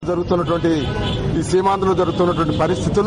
జరుగుతున్నటువంటి ఈ సీమాంధ్రలో జరుగుతున్నటువంటి పరిస్థితులు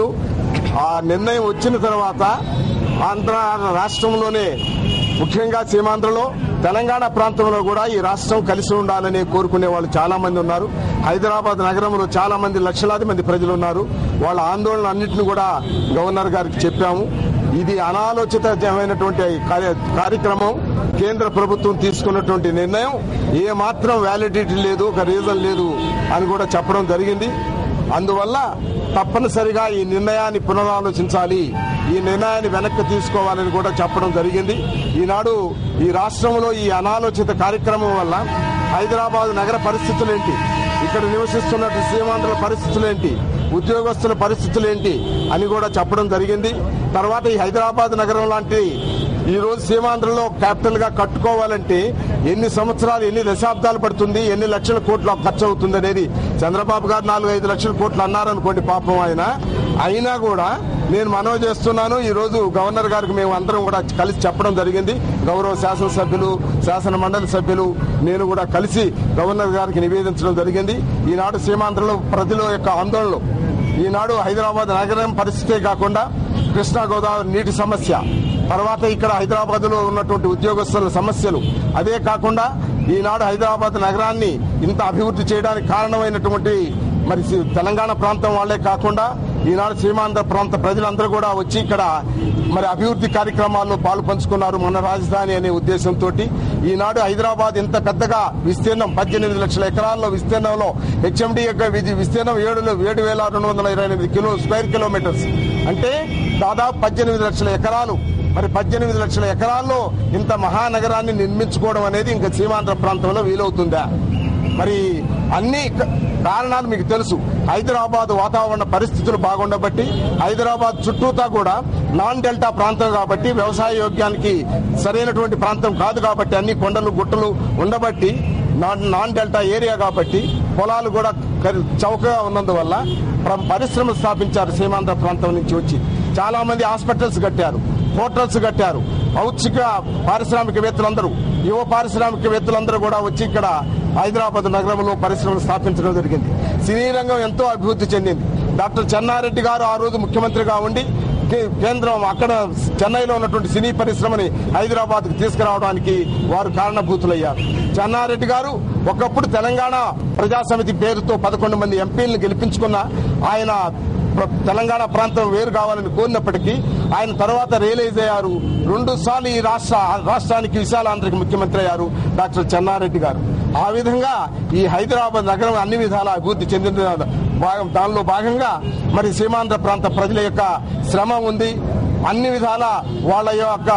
ఆ నిర్ణయం వచ్చిన తర్వాత ఆంధ్ర రాష్ట్రంలోనే ముఖ్యంగా సీమాంధ్రలో తెలంగాణ ప్రాంతంలో కూడా ఈ రాష్ట్రం కలిసి ఉండాలని కోరుకునే వాళ్ళు చాలా మంది ఉన్నారు హైదరాబాద్ నగరంలో చాలా మంది లక్షలాది మంది ప్రజలు ఉన్నారు వాళ్ళ ఆందోళన అన్నింటిని కూడా గవర్నర్ గారికి చెప్పాము ఇది అనాలోచితమైనటువంటి కార్య- కార్యక్రమం కేంద్ర ప్రభుత్వం తీసుకున్నటువంటి నిర్ణయం ఏ మాత్రం వ్యాలిడిటీ లేదు ఒక రీజన్ లేదు అని కూడా చెప్పడం జరిగింది అందువల్ల తప్పనిసరిగా ఈ నిర్ణయాన్ని పునరాలోచించాలి ఈ నిర్ణయాన్ని వెనక్కి తీసుకోవాలని కూడా చెప్పడం జరిగింది ఈనాడు ఈ రాష్ట్రంలో ఈ అనాలోచిత కార్యక్రమం వల్ల హైదరాబాద్ నగర పరిస్థితులు ఏంటి ఇక్కడ నివసిస్తున్నట్టు సీమాంధ్రుల పరిస్థితులు ఏంటి ఉద్యోగస్తుల పరిస్థితులు ఏంటి అని కూడా చెప్పడం జరిగింది తర్వాత ఈ హైదరాబాద్ నగరం లాంటి ఈ రోజు సీమాంధ్రలో క్యాపిటల్ గా కట్టుకోవాలంటే ఎన్ని సంవత్సరాలు ఎన్ని దశాబ్దాలు పడుతుంది ఎన్ని లక్షల కోట్లు ఖర్చు అవుతుంది అనేది చంద్రబాబు గారు నాలుగు ఐదు లక్షల కోట్లు అన్నారనుకోండి పాపం ఆయన అయినా కూడా నేను మనవి చేస్తున్నాను ఈ రోజు గవర్నర్ గారికి మేము అందరం కూడా కలిసి చెప్పడం జరిగింది గౌరవ శాసనసభ్యులు శాసన మండలి సభ్యులు నేను కూడా కలిసి గవర్నర్ గారికి నివేదించడం జరిగింది ఈనాడు సీమాంధ్రలో ప్రజల యొక్క ఆందోళనలు ఈనాడు హైదరాబాద్ నగరం పరిస్థితే కాకుండా కృష్ణా గోదావరి నీటి సమస్య తర్వాత ఇక్కడ హైదరాబాద్ లో ఉన్నటువంటి ఉద్యోగస్తుల సమస్యలు అదే కాకుండా ఈనాడు హైదరాబాద్ నగరాన్ని ఇంత అభివృద్ధి చేయడానికి కారణమైనటువంటి మరి సి- తెలంగాణ ప్రాంతం వాళ్ళే కాకుండా ఈనాడు సీమాంధ్ర ప్రాంత ప్రజలందరూ కూడా వచ్చి ఇక్కడ మరి అభివృద్ధి కార్యక్రమాల్లో పాలు పంచుకున్నారు మన రాజధాని అనే ఉద్దేశంతో ఈనాడు హైదరాబాద్ ఇంత పెద్దగా విస్తీర్ణం పద్దెనిమిది లక్షల ఎకరాల్లో విస్తీర్ణంలో హెచ్ఎండి యొక్క విధి- విస్తీర్ణం ఏడు ఏడు వేల రెండు వందల ఇరవై ఎనిమిది కిలో స్క్వేర్ కిలోమీటర్స్ అంటే దాదాపు పద్దెనిమిది లక్షల ఎకరాలు మరి పద్దెనిమిది లక్షల ఎకరాల్లో ఇంత మహానగరాన్ని నిర్మించుకోవడం అనేది ఇంకా సీమాంధ్ర ప్రాంతంలో వీలవుతుందా మరి అన్ని క- కారణాలు మీకు తెలుసు హైదరాబాద్ వాతావరణ పరిస్థితులు బాగుండబట్టి హైదరాబాద్ చుట్టూతా కూడా నాన్ డెల్టా ప్రాంతం కాబట్టి వ్యవసాయ యోగ్యానికి సరైనటువంటి ప్రాంతం కాదు కాబట్టి అన్ని కొండలు గుట్టలు ఉండబట్టి నాన్ నాన్ డెల్టా ఏరియా కాబట్టి పొలాలు కూడా ఖరి- చౌకగా ఉన్నందువల్ల ప్ర- పరిశ్రమలు స్థాపించారు సీమాంధ్ర ప్రాంతం నుంచి వచ్చి చాలా మంది హాస్పిటల్స్ కట్టారు హోటల్స్ కట్టారు ఔత్సిక పారిశ్రామికవేత్తలందరూ యువ పారిశ్రామికవేత్తలందరూ కూడా వచ్చి ఇక్కడ హైదరాబాద్ నగరంలో పరిశ్రమలు స్థాపించడం జరిగింది సినీ రంగం ఎంతో అభివృద్ధి చెందింది డాక్టర్ చెన్నారెడ్డి గారు ఆ రోజు ముఖ్యమంత్రిగా ఉండి కే- కేంద్రం అక్కడ చెన్నైలో ఉన్నటువంటి సినీ పరిశ్రమని హైదరాబాద్ కు తీసుకురావడానికి వారు కారణభూతులయ్యారు చెన్నారెడ్డి గారు ఒకప్పుడు తెలంగాణ ప్రజాసమితి పేరుతో పదకొండు మంది ఎంపీలను గెలిపించుకున్న ఆయన ప్ర- తెలంగాణ ప్రాంతం వేరు కావాలని కోరినప్పటికీ ఆయన తర్వాత రియలైజ్ అయ్యారు రెండు సార్లు ఈ రాష్ట్ర రాష్ట్రానికి విశాలాంధ్రకి ముఖ్యమంత్రి అయ్యారు డాక్టర్ చెన్నారెడ్డి గారు ఆ విధంగా ఈ హైదరాబాద్ నగరం అన్ని విధాల అభివృద్ధి చెందిన భాగం దానిలో భాగంగా మరి సీమాంధ్ర ప్రాంత ప్రజల యొక్క శ్రమ ఉంది అన్ని విధాల వాళ్ళ యొక్క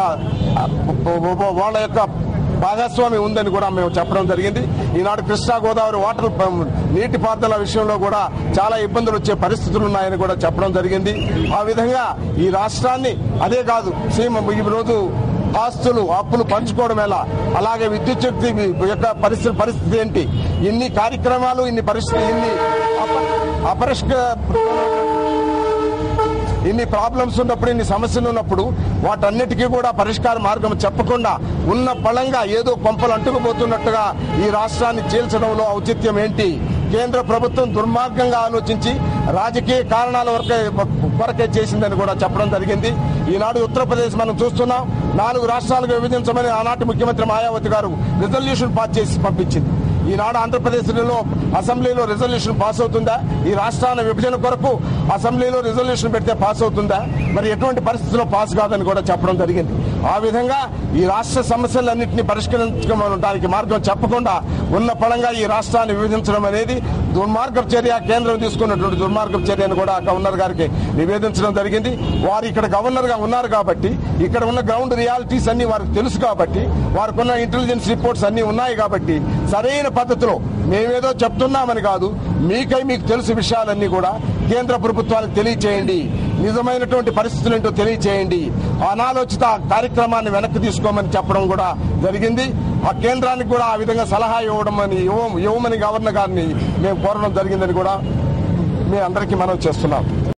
వాళ్ళ యొక్క భాగస్వామి ఉందని కూడా మేము చెప్పడం జరిగింది ఈనాడు కృష్ణా గోదావరి వాటర్ ప- నీటిపారుదల విషయంలో కూడా చాలా ఇబ్బందులు వచ్చే పరిస్థితులు ఉన్నాయని కూడా చెప్పడం జరిగింది ఆ విధంగా ఈ రాష్ట్రాన్ని అదే కాదు సీమ ఈ రోజు ఆస్తులు అప్పులు పంచుకోవడం ఎలా అలాగే విద్యుత్ శక్తి యొక్క పరిస్థితి పరిస్థితి ఏంటి ఇన్ని కార్యక్రమాలు ఇన్ని పరిస్థితి ఇన్ని అప- అపరిష్క ఇన్ని ప్రాబ్లమ్స్ ఉన్నప్పుడు ఇన్ని సమస్యలు ఉన్నప్పుడు వాటన్నిటికీ కూడా పరిష్కార మార్గం చెప్పకుండా ఉన్న పళంగా ఏదో కొంపలు అంటుకుపోతున్నట్టుగా ఈ రాష్ట్రాన్ని చీల్చడంలో ఔచిత్యం ఏంటి కేంద్ర ప్రభుత్వం దుర్మార్గంగా ఆలోచించి రాజకీయ కారణాల వరకే కొరకే చేసిందని కూడా చెప్పడం జరిగింది ఈనాడు ఉత్తరప్రదేశ్ మనం చూస్తున్నాం నాలుగు రాష్ట్రాలుగా విభజించమని ఆనాటి ముఖ్యమంత్రి మాయావతి గారు రిజల్యూషన్ పాస్ చేసి పంపించింది ఈనాడు ఆంధ్రప్రదేశ్లో అసెంబ్లీలో రిజల్యూషన్ పాస్ అవుతుందా ఈ రాష్ట్రాల విభజన కొరకు అసెంబ్లీలో రిజల్యూషన్ పెడితే పాస్ అవుతుందా మరి ఎటువంటి పరిస్థితుల్లో పాస్ కాదని కూడా చెప్పడం జరిగింది ఆ విధంగా ఈ రాష్ట్ర సమస్యలన్నింటినీ పరిష్కరించడానికి మార్గం చెప్పకుండా ఉన్న పడంగా ఈ రాష్ట్రాన్ని విభజించడం అనేది దుర్మార్గపు చర్య కేంద్రం తీసుకున్నటువంటి దుర్మార్గపు చర్యను కూడా గవర్నర్ గారికి నివేదించడం జరిగింది వారు ఇక్కడ గవర్నర్ గా ఉన్నారు కాబట్టి ఇక్కడ ఉన్న గ్రౌండ్ రియాలిటీస్ అన్ని వారికి తెలుసు కాబట్టి వారికి ఉన్న ఇంటెలిజెన్స్ రిపోర్ట్స్ అన్ని ఉన్నాయి కాబట్టి సరైన పద్ధతిలో మేమేదో చెప్తున్నామని కాదు మీకై మీకు తెలుసు విషయాలన్నీ కూడా కేంద్ర ప్రభుత్వానికి తెలియచేయండి నిజమైనటువంటి పరిస్థితులు ఏంటో తెలియచేయండి అనాలోచిత కార్యక్రమాన్ని వెనక్కి తీసుకోమని చెప్పడం కూడా జరిగింది ఆ కేంద్రానికి కూడా ఆ విధంగా సలహా ఇవ్వడం అని ఇవ్వ- ఇవ్వమని గవర్నర్ గారిని మేము కోరడం జరిగిందని కూడా మీ అందరికీ మనం చేస్తున్నాం